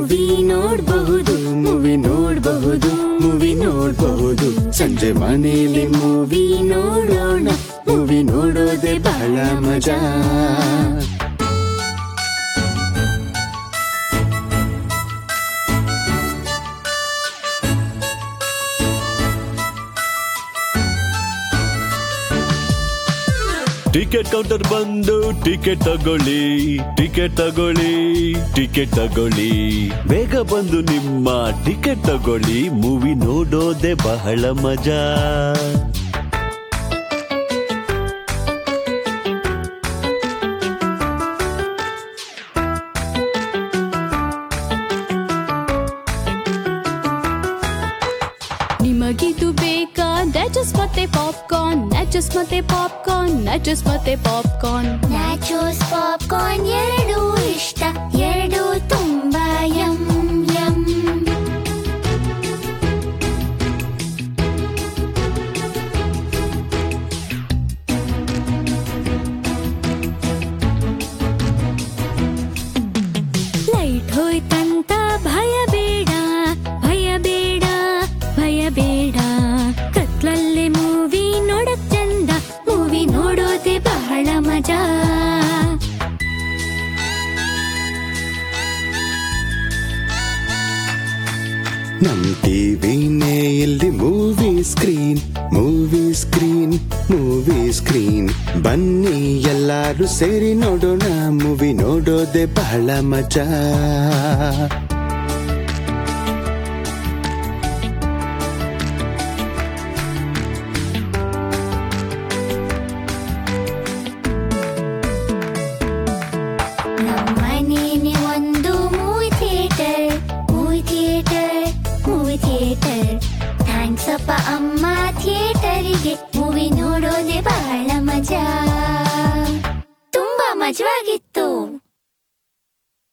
movie ನೋಡಬಹುದು movie ನೋಡಬಹುದು movie ನೋಡಬಹುದು ಸಂಜೆ ಮನೆಯಲ್ಲಿ ಮೂವಿ ನೋಡೋಣ ಮೂವಿ ನೋಡೋದೇ ಬಹಳ ಮಜಾ ಟಿಕೆಟ್ ಕೌಂಟರ್ ಬಂದು ಟಿಕೆಟ್ ತಗೊಳ್ಳಿ ಟಿಕೆಟ್ ತಗೊಳ್ಳಿ ಟಿಕೆಟ್ ತಗೊಳ್ಳಿ ಬೇಗ ಬಂದು ನಿಮ್ಮ ಟಿಕೆಟ್ ತಗೊಳ್ಳಿ ಮೂವಿ ನೋಡೋದೇ ಬಹಳ ಮಜಾ ನಿಮಗಿದು ಬೇಕಾ ನ್ಯಾಚಸ್ ಮತ್ತೆ ಪಾಪ್ಕಾರ್ನ್ ನ್ಯಾಚಸ್ ಮತ್ತೆ ಪಾಪ್ಕಾರ್ನ್ ನ್ಯಾಚಸ್ ಮತ್ತೆ ಪಾಪ್ಕಾರ್ನ್ ನ್ಯಾಚೋಸ್ ಪಾಪ್ಕಾರ್ನ್ ಎರಡು ಇಷ್ಟ ಎರಡು ತುಂಬಾ ಯಂ ಯಂ ಲೈಟ್ ಹೋಯ್ತಂತ ಭಯ ಬೇಡ ಭಯ ಬೇಡ ಭಯ ಬೇಡ ಕತ್ಲಲ್ಲಿ ಮೂವಿ ನೋಡಕ್ ಚಂದ ಮೂವಿ ನೋಡೋದೇ ಬಹಳ ಮಜಾ ನಮ್ ಟಿವಿನೇ ಇಲ್ಲಿ movie screen movie screen movie screen ಬನ್ನಿ ಎಲ್ಲಾರು ಸೇರಿ ನೋಡೋಣ ಮೂವಿ ನೋಡೋದೇ ಬಹಳ ಮಜಾ